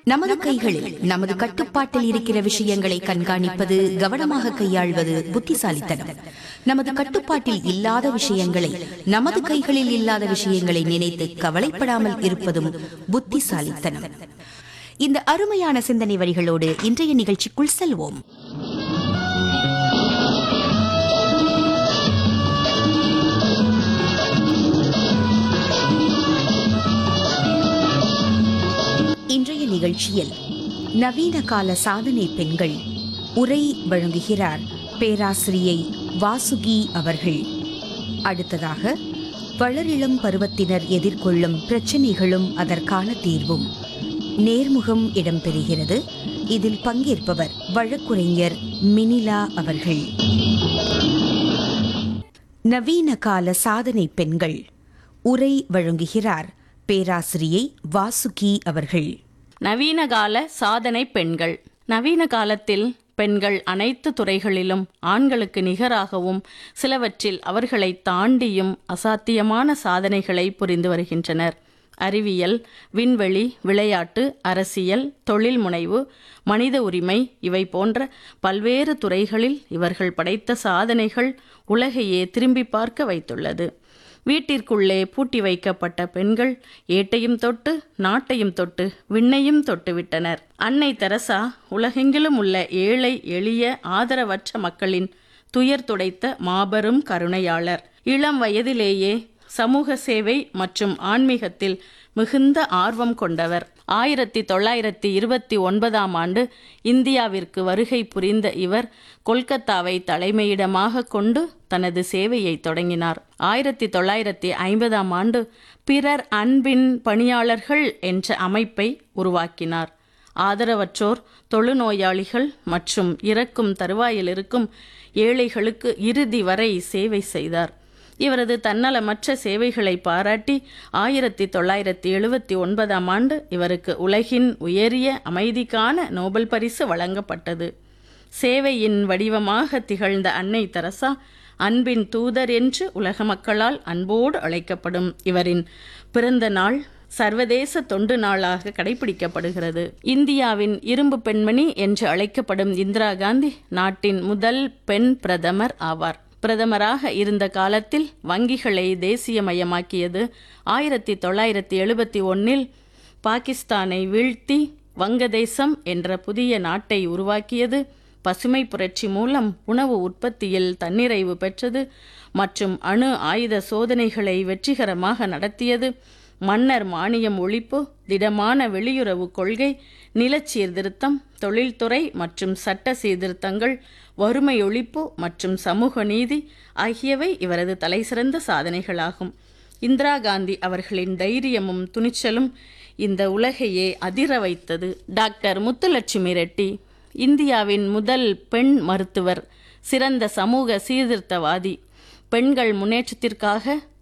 நமது கைகளில் நமது கட்டுப்பாட்டில் இருக்கிற விஷயங்களை கண்காணிப்பது கவனமாக கையாள்வது புத்திசாலித்தனம் நமது கட்டுப்பாட்டில் இல்லாத விஷயங்களை நமது கைகளில் இல்லாத விஷயங்களை நினைத்து கவலைப்படாமல் இருப்பதும் புத்திசாலித்தனம் இந்த அருமையான சிந்தனை வரிகளோடு இன்றைய நிகழ்ச்சிக்குள் செல்வோம் இன்றைய நிகழ்ச்சியில் நவீன கால சாதனை பெண்கள் உரை வழங்குகிறார் பேராசிரியை வாசுகி அவர்கள் அடுத்ததாக வளரிளம் பருவத்தினர் எதிர்கொள்ளும் பிரச்சனைகளும் அதற்கான தீர்வும் நேர்முகம் இடம்பெறுகிறது இதில் பங்கேற்பவர் வழக்குரைஞர் மினிலா அவர்கள் நவீன கால சாதனை பெண்கள் உரை வழங்குகிறார் பேராசிரியை வாசுகி அவர்கள் நவீனகால சாதனை பெண்கள் நவீன காலத்தில் பெண்கள் அனைத்து துறைகளிலும் ஆண்களுக்கு நிகராகவும் சிலவற்றில் அவர்களை தாண்டியும் அசாத்தியமான சாதனைகளை புரிந்து வருகின்றனர் அறிவியல் விண்வெளி விளையாட்டு அரசியல் தொழில் முனைவு மனித உரிமை இவை போன்ற பல்வேறு துறைகளில் இவர்கள் படைத்த சாதனைகள் உலகையே திரும்பி பார்க்க வைத்துள்ளது வீட்டிற்குள்ளே பூட்டி வைக்கப்பட்ட பெண்கள் ஏட்டையும் தொட்டு நாட்டையும் தொட்டு விண்ணையும் தொட்டு விட்டனர் அன்னை தெரசா உலகெங்கிலும் உள்ள ஏழை எளிய ஆதரவற்ற மக்களின் துயர் துடைத்த மாபெரும் கருணையாளர் இளம் வயதிலேயே சமூக சேவை மற்றும் ஆன்மீகத்தில் மிகுந்த ஆர்வம் கொண்டவர் ஆயிரத்தி தொள்ளாயிரத்தி இருபத்தி ஒன்பதாம் ஆண்டு இந்தியாவிற்கு வருகை புரிந்த இவர் கொல்கத்தாவை தலைமையிடமாக கொண்டு தனது சேவையை தொடங்கினார் ஆயிரத்தி தொள்ளாயிரத்தி ஐம்பதாம் ஆண்டு பிறர் அன்பின் பணியாளர்கள் என்ற அமைப்பை உருவாக்கினார் ஆதரவற்றோர் தொழுநோயாளிகள் மற்றும் இறக்கும் தருவாயில் இருக்கும் ஏழைகளுக்கு இறுதி வரை சேவை செய்தார் இவரது தன்னலமற்ற சேவைகளை பாராட்டி ஆயிரத்தி தொள்ளாயிரத்தி எழுபத்தி ஒன்பதாம் ஆண்டு இவருக்கு உலகின் உயரிய அமைதிக்கான நோபல் பரிசு வழங்கப்பட்டது சேவையின் வடிவமாக திகழ்ந்த அன்னை தெரசா அன்பின் தூதர் என்று உலக மக்களால் அன்போடு அழைக்கப்படும் இவரின் பிறந்த நாள் சர்வதேச தொண்டு நாளாக கடைபிடிக்கப்படுகிறது இந்தியாவின் இரும்பு பெண்மணி என்று அழைக்கப்படும் இந்திரா காந்தி நாட்டின் முதல் பெண் பிரதமர் ஆவார் பிரதமராக இருந்த காலத்தில் வங்கிகளை தேசியமயமாக்கியது ஆயிரத்தி தொள்ளாயிரத்தி எழுபத்தி ஒன்னில் பாகிஸ்தானை வீழ்த்தி வங்கதேசம் என்ற புதிய நாட்டை உருவாக்கியது பசுமை புரட்சி மூலம் உணவு உற்பத்தியில் தன்னிறைவு பெற்றது மற்றும் அணு ஆயுத சோதனைகளை வெற்றிகரமாக நடத்தியது மன்னர் மானியம் ஒழிப்பு திடமான வெளியுறவு கொள்கை நிலச் சீர்திருத்தம் தொழில்துறை மற்றும் சட்ட சீர்திருத்தங்கள் வறுமை ஒழிப்பு மற்றும் சமூக நீதி ஆகியவை இவரது தலைசிறந்த சாதனைகளாகும் இந்திரா காந்தி அவர்களின் தைரியமும் துணிச்சலும் இந்த உலகையே அதிர வைத்தது டாக்டர் முத்துலட்சுமி ரெட்டி இந்தியாவின் முதல் பெண் மருத்துவர் சிறந்த சமூக சீர்திருத்தவாதி பெண்கள் முன்னேற்றத்திற்காக